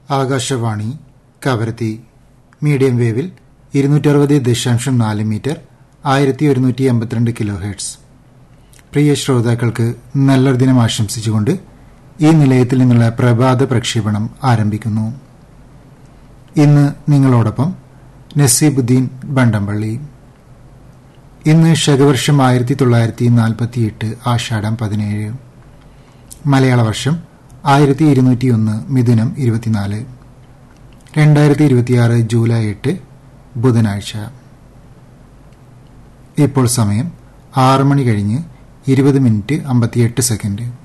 Akashvani Kavaratti medium വേവിൽ ഇരുന്നൂറ്ററുപത് ദശാംശം നാല് മീറ്റർ ആയിരത്തി ഒരുന്നൂറ്റി എൺപത്തിരണ്ട് കിലോ ഹെർട്സ് പ്രിയ ശ്രോതാക്കൾക്ക് നല്ലൊരു ദിനം ആശംസിച്ചുകൊണ്ട് ഈ നിലയത്തിൽ നിന്നുള്ള പ്രഭാത പ്രക്ഷേപണം ആരംഭിക്കുന്നു ഇന്ന് നിങ്ങളോടൊപ്പം നസീബുദ്ദീൻ ബണ്ടംപള്ളി ഇന്ന് ശകവർഷം ആയിരത്തി തൊള്ളായിരത്തി നാൽപ്പത്തിയെട്ട് ആഷാഢം പതിനേഴ് മലയാള വർഷം ആയിരത്തി ഇരുന്നൂറ്റിയൊന്ന് മിഥുനം ഇരുപത്തിനാല് രണ്ടായിരത്തി ഇരുപത്തിയാറ് ജൂലൈ എട്ട് ബുധനാഴ്ച ഇപ്പോൾ സമയം ആറ് മണി കഴിഞ്ഞ് ഇരുപത് മിനിറ്റ് അമ്പത്തിയെട്ട് സെക്കൻഡ്